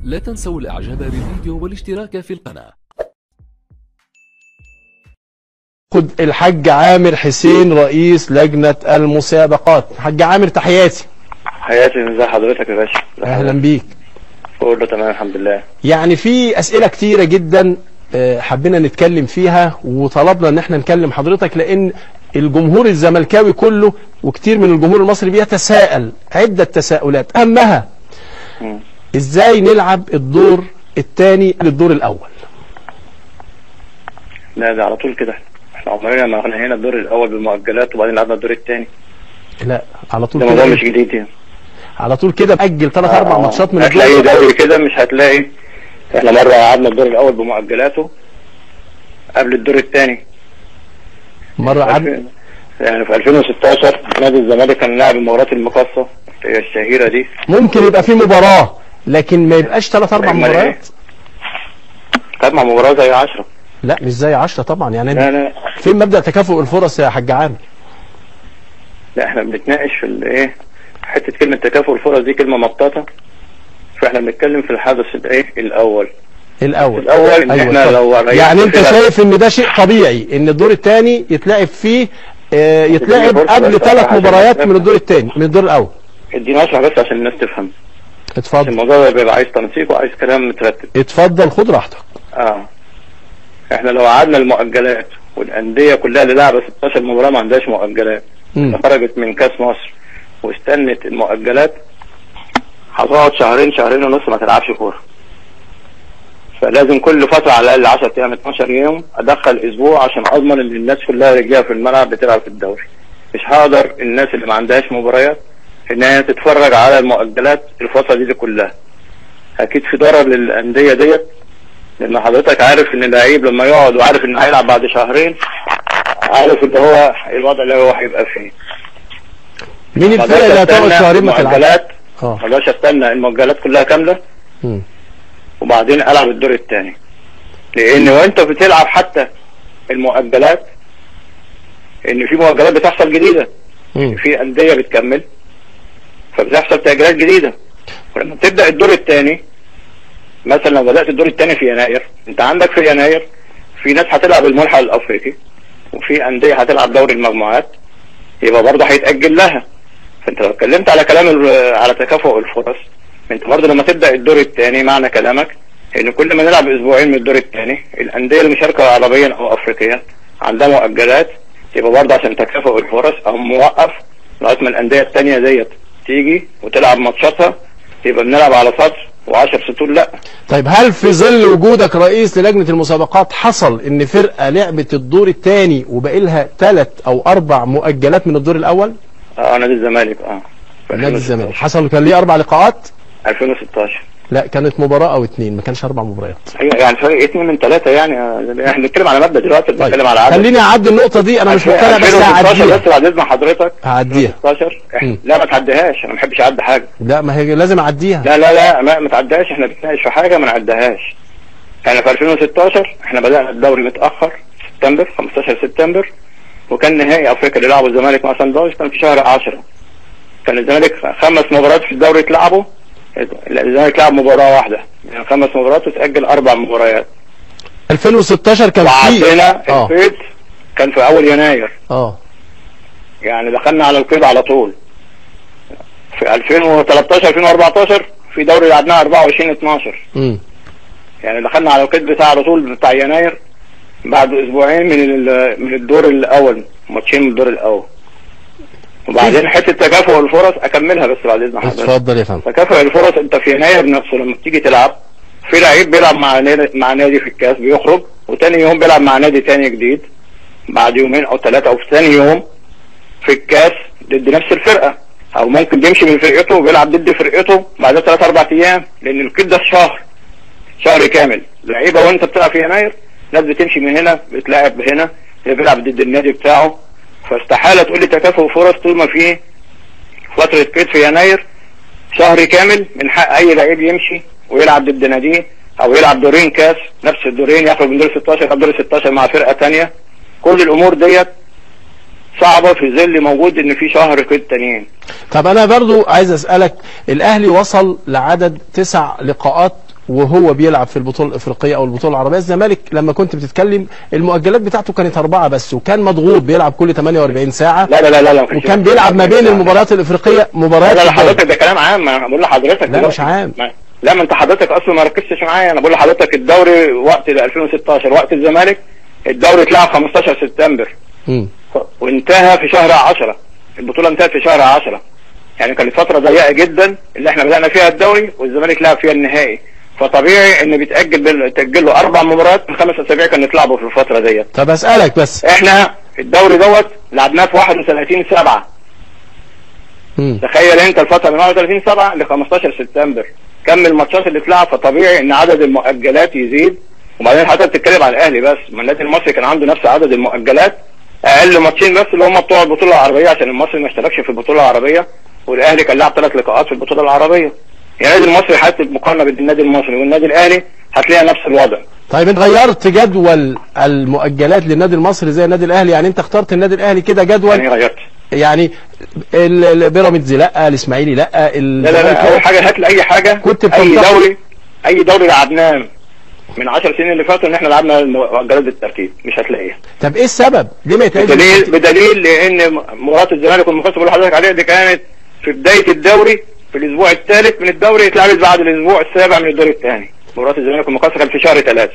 لا تنسوا الاعجاب بالفيديو والاشتراك في القناة خد الحاج عامر حسين رئيس لجنة المسابقات حاج عامر تحياتي حياتي ازي حضرتك يا باشا اهلا بيك كله تمام الحمد لله يعني في اسئلة كتيرة جدا آه، حبينا نتكلم فيها وطلبنا ان احنا نكلم حضرتك لان الجمهور الزملكاوي كله وكتير من الجمهور المصري بيتساءل عدة تساؤلات اهمها مم. ازاي نلعب الدور الثاني للدور الاول لا ده على طول كده احنا عمرنا ما احنا هنا الدور الاول بالمؤجلات وبعدين لعبنا الدور الثاني لا على طول ده موضوع كده مش جديد يعني على طول كده اجل ثلاث اربع آه. ماتشات من هتلاقي الدور دوري كده مش هتلاقي احنا مره لعبنا الدور الاول بمؤجلاته قبل الدور الثاني مره عد... يعني في 2016 نادي الزمالك كان لاعب المباراه المقاصه هي الشهيره دي ممكن يبقى في مباراة لكن ما يبقاش ثلاث اربع أمال إيه؟ مباريات خد مع مباراه زي 10 لا مش زي 10 طبعا يعني لا لا فين مبدأ تكافؤ الفرص يا حاج عامر لا احنا بنتناقش في الايه حته كلمه تكافؤ الفرص دي كلمه مطاطه فاحنا بنتكلم في الحدث الايه الاول الاول الاول ان احنا طب. لو ريحنا يعني انت كده- شايف ان ده شيء طبيعي ان الدور الثاني يتلعب فيه آه، يتلعب فرصة قبل بس ثلاث عشان مباريات نفهم. من الدور الثاني من الدور الاول اديني اشرح بس عشان الناس تفهم عشان اتفضل الموضوع ده بيبقى عايز تنسيق وعايز كلام مترتب اتفضل خد راحتك اه احنا لو قعدنا المؤجلات والانديه كلها اللي لعبت 16 مباراه ما عندهاش مؤجلات مم. خرجت من كاس مصر واستنت المؤجلات هتقعد شهرين شهرين ونص ما تلعبش كوره فلازم كل فتره على الاقل 10 ايام 12 يوم ادخل اسبوع عشان اضمن ان الناس كلها رجليها في الملعب بتلعب في الدوري مش هقدر الناس اللي ما عندهاش مباريات ان هي تتفرج على المؤجلات الفتره دي, دي كلها اكيد في ضرر للانديه ديت لان حضرتك عارف ان اللعيب لما يقعد وعارف انه هيلعب بعد شهرين عارف ان هو الوضع اللي هو هيبقى فيه مين الفرق اللي هتقعد شهرين ما تلعبش المؤجلات اه ما اقدرش استنى المؤجلات كلها كامله مم. وبعدين العب الدور الثاني لان وانت بتلعب حتى المؤجلات ان في مؤجلات بتحصل جديده مم. في انديه بتكمل فبتحصل تاجيلات جديده ولما بتبدا الدور الثاني مثلا لو بدات الدور الثاني في يناير انت عندك في يناير في ناس هتلعب الملحق الافريقي وفي انديه هتلعب دوري المجموعات يبقى برضه هيتاجل لها فانت لو اتكلمت على كلام ال- على تكافؤ الفرص انت برضه لما تبدا الدور الثاني معنى كلامك ان كل ما نلعب اسبوعين من الدور الثاني الانديه المشاركه عربيا او افريقيا عندها مؤجلات يبقى برضه عشان تكافؤ الفرص او موقف لغايه ما الانديه الثانيه ديت تيجي وتلعب ماتشاتها يبقى بنلعب على سطر و10 سطور لا طيب هل في ظل وجودك رئيس للجنة المسابقات حصل ان فرقة لعبت الدور الثاني وباقي لها ثلاث او اربع مؤجلات من الدور الاول اه نادي الزمالك اه في نادي 2016. الزمالك حصل كان ليه اربع لقاءات 2016 لا كانت مباراة او اتنين ما كانش اربع مباريات ايوه يعني فرق اثنين من ثلاثه يعني آه، احنا بنتكلم على مبدا دلوقتي طيب بنتكلم على عدد خليني اعدي النقطة دي انا مش مقتنع بس 2016 هعديها بس بعد اذن حضرتك هعديها 2016 احنا مم. لا ما تعديهاش انا ما بحبش اعدي حاجه لا ما هي لازم اعديها لا لا لا ما, ما تعديهاش احنا بنتناقش في حاجه ما نعديهاش احنا في 2016 احنا بدانا الدوري متاخر سبتمبر 15 سبتمبر وكان نهائي افريقيا اللي لعبوا الزمالك مع سان داونز كان في شهر 10 كان الزمالك خمس مباريات في الدوري اتلعبوا الزمالك لعب مباراه واحده يعني خمس مباريات وتاجل اربع مباريات 2016 كان في وعندنا اه القيد كان في اول يناير اه يعني دخلنا على القيد على طول في 2013 2014 في دوري لعبناه 24 12 امم يعني دخلنا على القيد بتاع على طول بتاع يناير بعد اسبوعين من ال- من الدور الاول ماتشين من الدور الاول وبعدين حته تكافؤ الفرص اكملها بس بعد اذن حضرتك اتفضل يا فندم تكافؤ الفرص انت في يناير نفسه لما بتيجي تلعب في لعيب بيلعب مع نادي مع نادي في الكاس بيخرج وتاني يوم بيلعب مع نادي تاني جديد بعد يومين او ثلاثه او في ثاني يوم في الكاس ضد نفس الفرقه او ممكن بيمشي من فرقته وبيلعب ضد فرقته بعد ثلاث اربع ايام لان الكيد ده في شهر شهر كامل لعيبه وانت بتلعب في يناير ناس بتمشي من هنا بتلاعب هنا اللي بيلعب ضد النادي بتاعه فاستحاله تقول لي تكافؤ فرص طول ما في فتره كيد في يناير شهر كامل من حق اي لعيب يمشي ويلعب ضد ناديه او يلعب دورين كاس نفس الدورين يخرج من دور 16 يلعب دور 16 مع فرقه تانية كل الامور ديت صعبه في ظل موجود ان في شهر كده تانيين طب انا برضو عايز اسالك الاهلي وصل لعدد تسع لقاءات وهو بيلعب في البطوله الافريقيه او البطوله العربيه الزمالك لما كنت بتتكلم المؤجلات بتاعته كانت اربعه بس وكان مضغوط بيلعب كل 48 ساعه لا لا لا لا, لا ما كانش وكان كده. بيلعب ما بين المباريات الافريقيه لا مباريات لا لا الدوري. حضرتك ده كلام عام ما بقول لحضرتك لا، دلوقتي. مش عام. ما- لا ما انت حضرتك اصلا ما ركزتش معايا انا بقول لحضرتك الدوري وقت ال 2016 وقت الزمالك الدوري اتلعب 15 سبتمبر مم. وانتهى في شهر 10 البطوله انتهت في شهر 10 يعني كانت فتره ضيقه جدا اللي احنا بدانا فيها الدوري والزمالك لعب فيها النهائي فطبيعي ان بيتاجل بال- تاجل له اربع مباريات من خمس اسابيع كانوا يتلعبوا في الفتره ديت طب اسالك بس احنا الدوري دوت لعبناه في 31 7 مم. تخيل انت الفتره من 31 7 ل 15 سبتمبر كم الماتشات اللي اتلعب فطبيعي ان عدد المؤجلات يزيد وبعدين حضرتك بتتكلم على الاهلي بس ما النادي المصري كان عنده نفس عدد المؤجلات اقل ماتشين بس اللي هم بتوع البطوله العربيه عشان المصري ما اشتركش في البطوله العربيه والاهلي كان لعب ثلاث لقاءات في البطوله العربيه يعني النادي المصري حتى المقارنه بين النادي المصري والنادي الاهلي هتلاقيها نفس الوضع طيب انت غيرت جدول المؤجلات للنادي المصري زي النادي الاهلي يعني انت اخترت النادي الاهلي كده جدول يعني غيرت يعني ال- ال- بيراميدز لا الاسماعيلي لا لا لا لا اول حاجه هات لي اي حاجه كنت اي بتنتقد- دوري اي دوري لعبناه من 10 سنين اللي فاتوا ان احنا لعبنا المؤجلات بالترتيب مش هتلاقيها طب ايه السبب ليه ما يتعملش بدليل بدليل لان مباراه الزمالك والمقصه بقول لحضرتك عليها دي كانت في بدايه الدوري في الاسبوع الثالث من الدوري اتلعبت بعد الاسبوع السابع من الدور الثاني مباراه الزمالك والمقصه كانت في شهر ثلاثه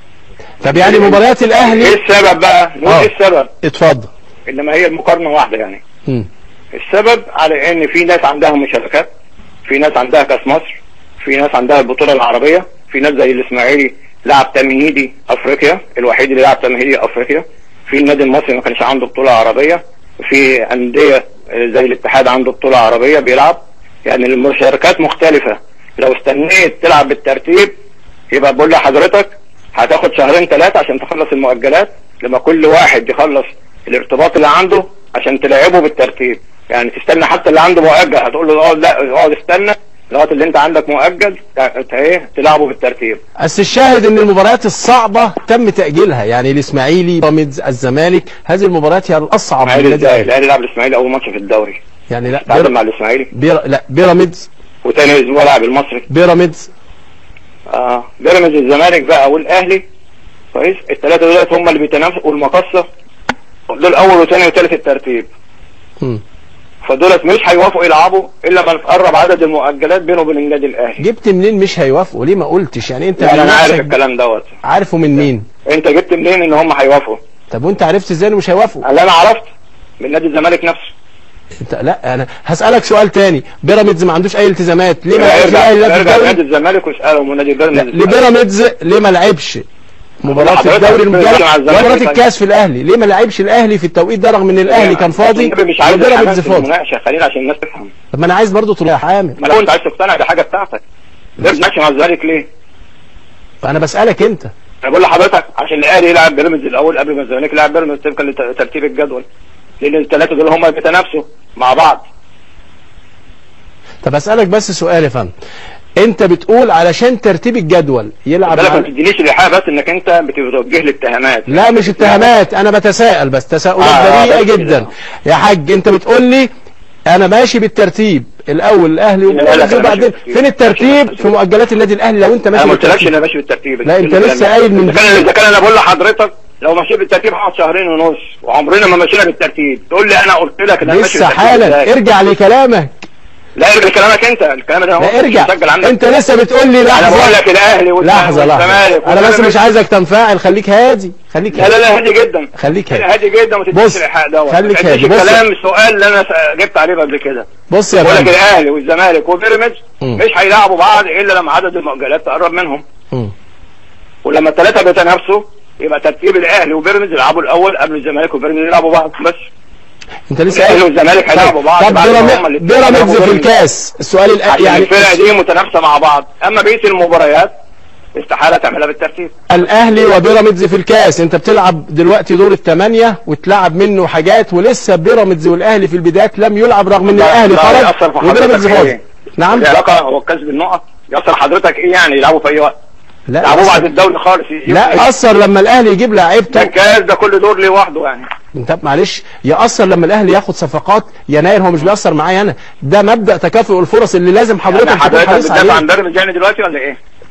طب يعني مباريات ايه الاهلي السبب بقى؟ نقول آه. ايه السبب؟ اتفضل انما هي المقارنه واحده يعني مم. السبب على ان في ناس عندها مشاركات في ناس عندها كاس مصر في ناس عندها البطوله العربيه في ناس زي الاسماعيلي لعب تمهيدي افريقيا الوحيد اللي لعب تمهيدي افريقيا في النادي المصري ما كانش عنده بطوله عربيه في انديه آه، زي الاتحاد عنده بطوله عربيه بيلعب يعني المشاركات مختلفه لو استنيت تلعب بالترتيب يبقى بقول لحضرتك هتاخد شهرين ثلاثه عشان تخلص المؤجلات لما كل واحد يخلص الارتباط اللي عنده عشان تلعبه بالترتيب يعني تستنى حتى اللي عنده مؤجل هتقول له اقعد لا اقعد استنى لغايه اللي انت عندك مؤجل ت- ايه تلعبه بالترتيب بس الشاهد ان المباريات الصعبة تم تأجيلها يعني الاسماعيلي بيراميدز الزمالك هذه المباريات هي الاصعب الاسماعيلي للنادي ازاي الأهلي. الاهلي لعب الاسماعيلي اول ماتش في الدوري يعني لا تعادل بير... مع الاسماعيلي بير... لا بيراميدز وتاني اسبوع لعب المصري بيراميدز اه بيراميدز الزمالك بقى والاهلي كويس الثلاثه دول هم اللي بيتنافسوا والمقصه دول اول وثاني وثالث الترتيب مم. فدولت مش هيوافقوا يلعبوا الا ما تقرب عدد المؤجلات بينه وبين النادي الاهلي جبت منين مش هيوافقوا ليه ما قلتش يعني انت يعني من انا عارف نفسك الكلام دوت عارفه من مين انت جبت منين ان هم هيوافقوا طب وانت عرفت ازاي انه مش هيوافقوا اللي انا عرفت من نادي الزمالك نفسه انت لا انا هسألك سؤال تاني بيراميدز ما عندوش اي التزامات ليه ما لعبش ارجع الاهلي لا في ارجع الدوري نادي الزمالك واسالهم ونادي لا بيراميدز لبيراميدز ليه ما لعبش مباراة حضرتك الدوري بتتكلم المجرد على الزمالك مباراة طيب. الكاس في الاهلي ليه ما لعبش الاهلي في التوقيت ده رغم ان الاهلي كان فاضي النبي مش عايز وبيراميدز الحماس في فاضي المناقشه خلينا عشان الناس تفهم طب ما انا عايز برضه تروح يا حامد ما لو انت عايز تقتنع دي حاجه بتاعتك ليه بتناقش مع الزمالك ليه؟ فانا بسألك انت انا بقول لحضرتك عشان الاهلي يلعب بيراميدز الاول قبل ما الزمالك يلعب بيراميدز طبقا لترتيب الجدول لان الثلاثه دول هم بيتنافسوا مع بعض طب اسألك بس سؤال يا فندم انت بتقول علشان ترتيب الجدول يلعب بالك ما مع... تدينيش الايحاء بس انك انت بتوجه لي اتهامات لا مش اتهامات انا بتساءل بس تساؤلات آه، بريئة بس كده. جدا يا حاج انت بتقول لي انا ماشي بالترتيب الاول الاهلي لا، لا، وبيراميدز أنا وبعدين ماشي بالترتيب. فين الترتيب ماشي في مؤجلات النادي الاهلي لو انت ماشي انا ما قلتلكش بالترتيب ان انا ماشي بالترتيب لا، أنت الكلام لسه ده. قايل من اذا كان اذا كان انا بقول لحضرتك لو مشيت بالترتيب هقعد شهرين ونص وعمرنا ما مشينا بالترتيب تقول لي انا قلت لك ان انا ماشي لسه بالترتيب حالا إزاي؟ ارجع لكلامك لا ارجع كلامك انت الكلام ده هو لا ارجع مسجل عندك انت لسه بتقول لي انا بقول لحظة لك الاهلي لحظة لحظة والزمالك انا بس والبيراميدز. مش عايزك تنفعل خليك هادي خليك لا لا هادي لا هادي جدا خليك لا، هادي هادي جدا وما تديش بص، الايحاء دوت خليك ما هادي. تديش بص. الكلام السؤال اللي انا س- جبت عليه قبل كده بص يا بقول لك فندم الاهلي والزمالك وبيراميدز مم. مش هيلعبوا بعض الا لما عدد المؤجلات تقرب منهم مم. ولما الثلاثه بيتنافسوا يبقى ترتيب الاهلي وبيراميدز يلعبوا الاول قبل الزمالك وبيراميدز يلعبوا بعض بس انت لسه الاهلي قايل والزمالك هيلعبوا بعض طب بعد ما بيراميدز- هما الاتنين بيراميدز يلعبوا في بيراميدز. الكاس السؤال الأ... عشان يعني الفرق دي متنافسه مع بعض اما بقيه المباريات استحاله تعملها بالترتيب الاهلي وبيراميدز في الكاس انت بتلعب دلوقتي دور الثمانية وتلعب منه حاجات ولسه بيراميدز والاهلي في البدايات لم يلعب رغم ان الاهلي لا، يأثر في خرج وبيراميدز حضرتك فاضي إيه؟ نعم العلاقه هو الكسب النقط يأثر حضرتك ايه يعني يلعبوا في اي وقت لا يلعبوا بعد يأثر- الدوري خالص لا يأثر لما الاهلي يجيب ده لعيبته الكاس ده كل دور لوحده يعني انت معلش يأثر لما الاهلي ياخد صفقات يناير هو مش بيأثر معايا انا ده مبدأ تكافؤ الفرص اللي لازم حضرتك يعني تكون حضرتك حريص بتدافع عليه عن بيراميدز يعني دلوقتي ولا ايه؟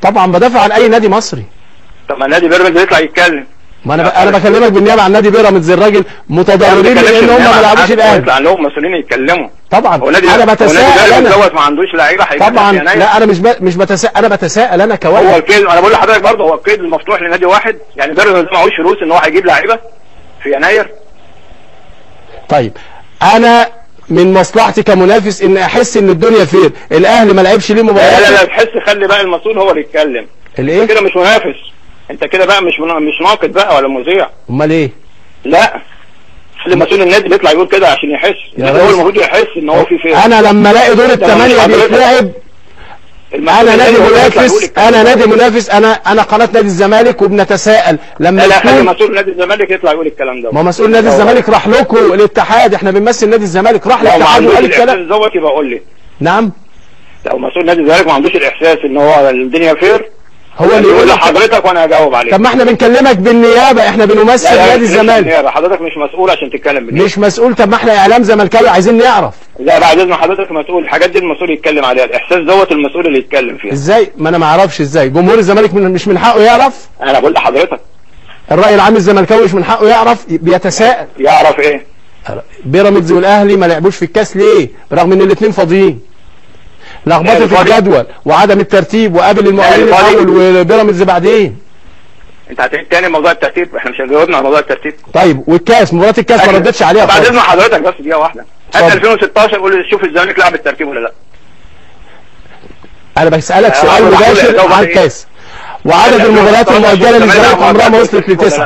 طبعا بدافع عن اي نادي مصري طب ما نادي بيراميدز يطلع يتكلم ما انا ب... انا بكلمك بالنيابه عن نادي بيراميدز الراجل متضررين من ان هم ما لعبوش الاهلي يطلع لهم مسؤولين يتكلموا طبعا هو نادي انا هو نادي بتساءل بيراميدز انا دوت ما عندوش لعيبه هيجيبها طبعا في يناير. لا انا مش ب... مش بتساءل انا بتساءل انا هو كواحد القيد انا بقول لحضرتك برضه هو القيد المفتوح لنادي واحد يعني بيراميدز معهوش فلوس ان هو هيجيب لعيبه في يناير طيب انا من مصلحتي كمنافس ان احس ان الدنيا فين الاهلي ما لعبش ليه لا لا لا مباريات تحس خلي بقى المسؤول هو اللي يتكلم الايه انت كده مش منافس انت كده بقى مش منا- مش ناقد بقى ولا مذيع امال ايه لا خلي مسؤول النادي بيطلع يقول كده عشان يحس يا النادي هو ريس. المفروض يحس ان هو في فين انا لما الاقي دور الثمانيه حضرتك. بيتلعب المسؤول انا نادي النادي هو اللي يطلع يقول منافس الكلام انا ده. نادي منافس انا انا قناه نادي الزمالك وبنتساءل لما لا لا خلي يكون مسؤول نادي الزمالك يطلع يقول الكلام ده ما مسؤول نادي الزمالك راح لكم الاتحاد احنا بنمثل نادي الزمالك راح لو ما الاتحاد عندوش وقال الاحساس الكلام دوت يبقى قول لي نعم لو مسؤول نادي الزمالك ما عندوش الاحساس ان هو الدنيا فير هو اللي يقول يقول لك لحضرتك وانا هجاوب عليك طب ما احنا بنكلمك بالنيابه احنا بنمثل لا لا نادي مش الزمالك بالنيابة. حضرتك مش مسؤول عشان تتكلم بالنيابة. مش مسؤول طب ما احنا اعلام زملكاوي عايزين نعرف لا بعد اذن حضرتك مسؤول الحاجات دي المسؤول يتكلم عليها الاحساس دوت المسؤول اللي يتكلم فيها ازاي ما انا ما اعرفش ازاي جمهور الزمالك من مش من حقه يعرف انا بقول لحضرتك الراي العام الزملكاوي مش من حقه يعرف بيتساءل يعرف ايه بيراميدز والاهلي ما لعبوش في الكاس ليه برغم ان الاثنين فاضيين لخبطه في الفاضي. الجدول وعدم الترتيب وقابل المقاولين الفاضي. الاول وبيراميدز بعدين انت هتعيد تاني موضوع الترتيب احنا مش هنجاوبنا على موضوع الترتيب طيب والكاس مباراه الكاس ما ردتش عليها بعد خالص. اذن حضرتك بس دقيقه واحده هات اتفضل. 2016 قول لي شوف الزمالك لعب الترتيب ولا لا انا بسالك آه، سؤال أقول لحضرتك مباشر لو عن بعد الكاس وعدد المباريات المؤجله للزمالك عمرها ما وصلت لتسعه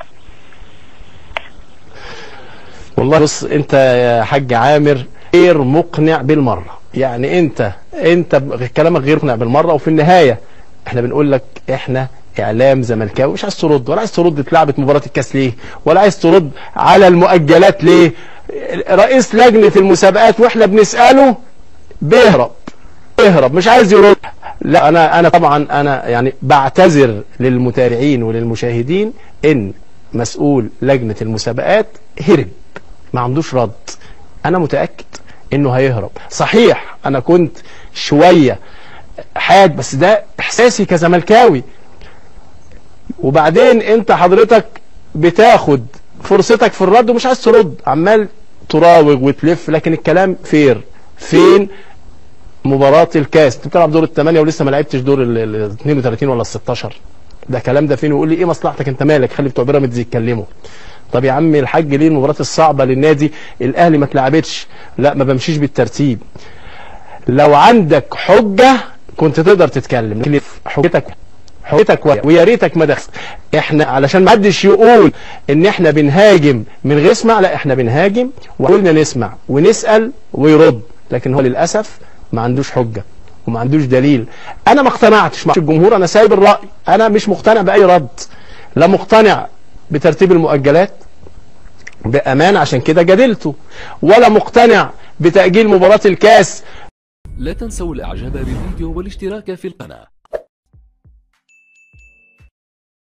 والله بص انت يا حاج عامر غير مقنع بالمره يعني انت انت ب- كلامك غير مقنع بالمره وفي النهايه احنا بنقول لك احنا اعلام زملكاوي مش عايز ترد ولا عايز ترد اتلعبت مباراه الكاس ليه ولا عايز ترد على المؤجلات ليه رئيس لجنه المسابقات واحنا بنساله بيهرب بيهرب مش عايز يرد لا انا انا طبعا انا يعني بعتذر للمتابعين وللمشاهدين ان مسؤول لجنه المسابقات هرب ما عندوش رد انا متاكد انه هيهرب صحيح انا كنت شويه حاد بس ده احساسي كزملكاوي وبعدين انت حضرتك بتاخد فرصتك في الرد ومش عايز ترد عمال تراوغ وتلف لكن الكلام فير فين مباراة الكاس انت بتلعب دور الثمانية ولسه ما لعبتش دور ال ال 32 ولا ال 16 ده كلام ده فين ويقول لي ايه مصلحتك انت مالك خلي بتوع بيراميدز يتكلموا طب يا عم الحاج ليه المباراه الصعبه للنادي الاهلي ما اتلعبتش لا ما بمشيش بالترتيب لو عندك حجه كنت تقدر تتكلم لكن حجتك حجتك و- ويا ريتك ما دخل احنا علشان ما حدش يقول ان احنا بنهاجم من غير اسمع لا احنا بنهاجم وقلنا نسمع ونسال ويرد لكن هو للاسف ما عندوش حجه وما عندوش دليل انا ما اقتنعتش مع الجمهور انا سايب الراي انا مش مقتنع باي رد لا مقتنع بترتيب المؤجلات بامان عشان كده جادلته ولا مقتنع بتاجيل مباراه الكاس لا تنسوا الاعجاب بالفيديو والاشتراك في القناة